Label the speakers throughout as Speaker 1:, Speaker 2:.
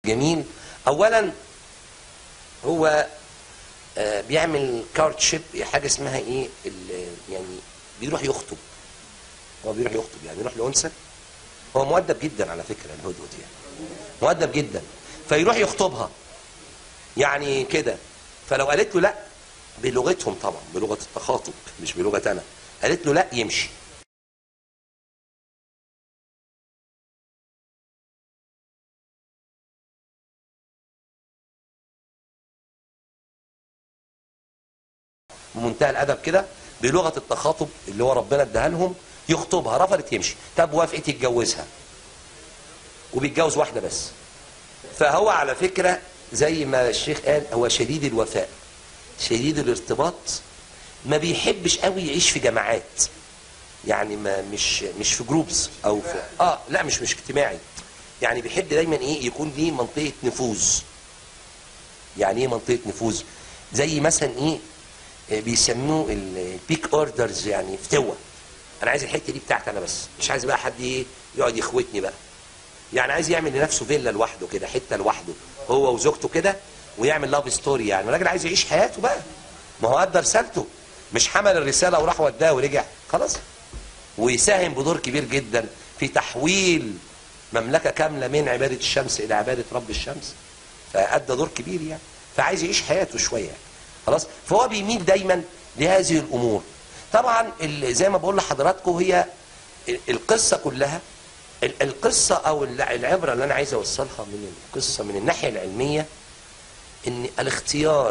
Speaker 1: جميل اولا هو آه، بيعمل كارتشيب حاجه اسمها ايه ال- يعني بيروح يخطب هو بيروح يخطب يعني يروح لانثى هو مؤدب جدا على فكره الهدهد يعني مؤدب جدا فيروح يخطبها يعني كده فلو قالت له لا بلغتهم طبعا بلغه التخاطب مش بلغه انا قالت له لا يمشي بمنتهى الادب كده بلغه التخاطب اللي هو ربنا اداها لهم يخطبها رفضت يمشي طب وافقت يتجوزها وبيتجوز واحده بس فهو على فكره زي ما الشيخ قال هو شديد الوفاء شديد الارتباط ما بيحبش قوي يعيش في جماعات يعني ما مش مش في جروبز او في اه لا مش مش اجتماعي يعني بيحب دايما ايه يكون ليه منطقه نفوذ يعني ايه منطقه نفوذ زي مثلا ايه آه، بيسموه البيك اوردرز يعني فتوه انا عايز الحته دي بتاعتي انا بس مش عايز بقى حد ايه يقعد يخوتني بقى يعني عايز يعمل لنفسه فيلا لوحده كده حته لوحده هو وزوجته كده ويعمل لاف ستوري يعني الراجل عايز يعيش حياته بقى ما هو ادى رسالته مش حمل الرساله وراح وداها ورجع خلاص ويساهم بدور كبير جدا في تحويل مملكه كامله من عباده الشمس الى عباده رب الشمس فادى دور كبير يعني فعايز يعيش حياته شويه يعني. خلاص فهو بيميل دايما لهذه الامور طبعا ال- زي ما بقول لحضراتكم هي ال- القصه كلها ال- القصه او ال- العبره اللي انا عايز اوصلها من القصه من الناحيه العلميه ان الاختيار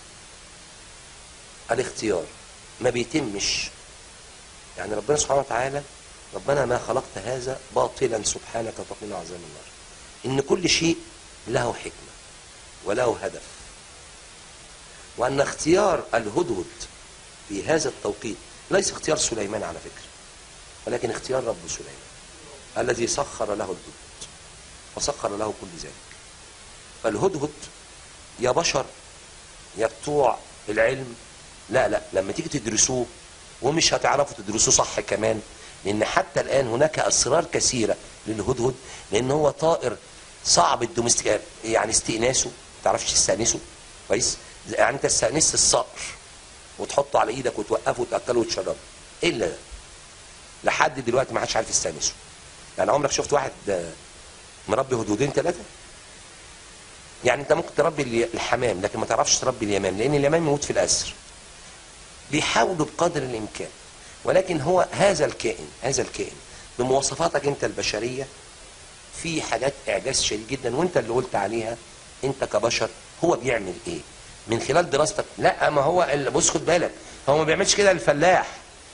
Speaker 1: الاختيار ما بيتمش يعني ربنا سبحانه وتعالى ربنا ما خلقت هذا باطلا سبحانك فقنا عذاب النار ان كل شيء له حكمه وله هدف وان اختيار الهدهد في هذا التوقيت ليس اختيار سليمان على فكره ولكن اختيار رب سليمان الذي سخر له الهدهد وسخر له كل ذلك فالهدهد يا بشر يا بتوع العلم لا لا لما تيجي تدرسوه ومش هتعرفوا تدرسوه صح كمان لان حتى الان هناك اسرار كثيره للهدهد لان هو طائر صعب الدومستيك يعني استئناسه ما تعرفش تستانسه كويس يعني انت استانست الصقر وتحطه على ايدك وتوقفه وتاكله وتشربه الا ده لحد دلوقتي ما حدش عارف يستانسه يعني عمرك شفت واحد آه، مربي هدودين ثلاثه يعني انت ممكن تربي الي- الحمام لكن ما تعرفش تربي اليمام لان اليمام يموت في الاسر بيحاولوا بقدر الامكان ولكن هو هذا الكائن هذا الكائن بمواصفاتك انت البشريه في حاجات اعجاز شديد جدا وانت اللي قلت عليها انت كبشر هو بيعمل ايه من خلال دراستك لا ما هو ال- بص خد بالك هو ما بيعملش كده الفلاح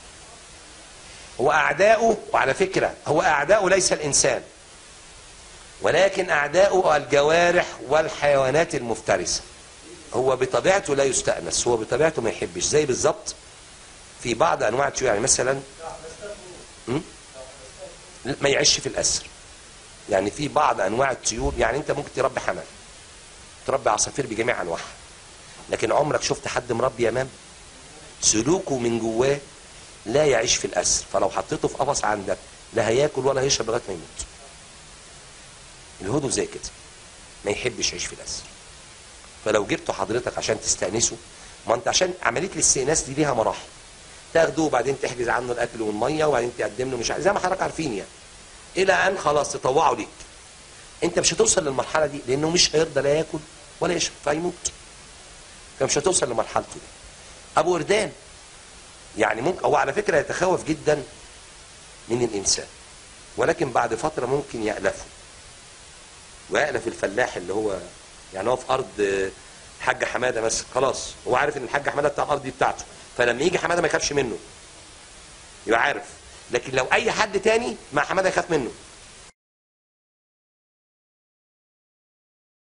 Speaker 1: هو اعداؤه وعلى فكره هو اعداؤه ليس الانسان ولكن اعداؤه الجوارح والحيوانات المفترسه هو بطبيعته لا يستأنس هو بطبيعته ما يحبش زي بالظبط في بعض انواع الطيور يعني مثلا م? ما يعيش في الاسر يعني في بعض انواع الطيور يعني انت ممكن تربي حمام تربي عصافير بجميع انواعها لكن عمرك شفت حد مربي يمام سلوكه من جواه لا يعيش في الاسر فلو حطيته في قفص عندك لا هياكل ولا هيشرب لغايه ما يموت الهدو زي كده ما يحبش يعيش في الاسر فلو جبته حضرتك عشان تستأنسه ما انت عشان عمليه الاستئناس دي ليها مراحل تاخده وبعدين تحجز عنه الاكل والميه وبعدين تقدم له مش عارف- زي ما حضرتك عارفين يعني الى ان خلاص تطوعه ليك انت مش هتوصل للمرحله دي لانه مش هيرضى لا ياكل ولا يشرب فيموت فمش هتوصل لمرحلته دي ابو وردان يعني ممكن هو على فكره يتخوف جدا من الانسان ولكن بعد فتره ممكن يألفه ويألف الفلاح اللي هو يعني هو في ارض آه، الحاج حماده مثلا خلاص هو عارف ان الحاج حماده بتاع الارض دي بتاعته فلما يجي حماده ما يخافش منه يبقى عارف لكن لو اي حد تاني مع حماده يخاف منه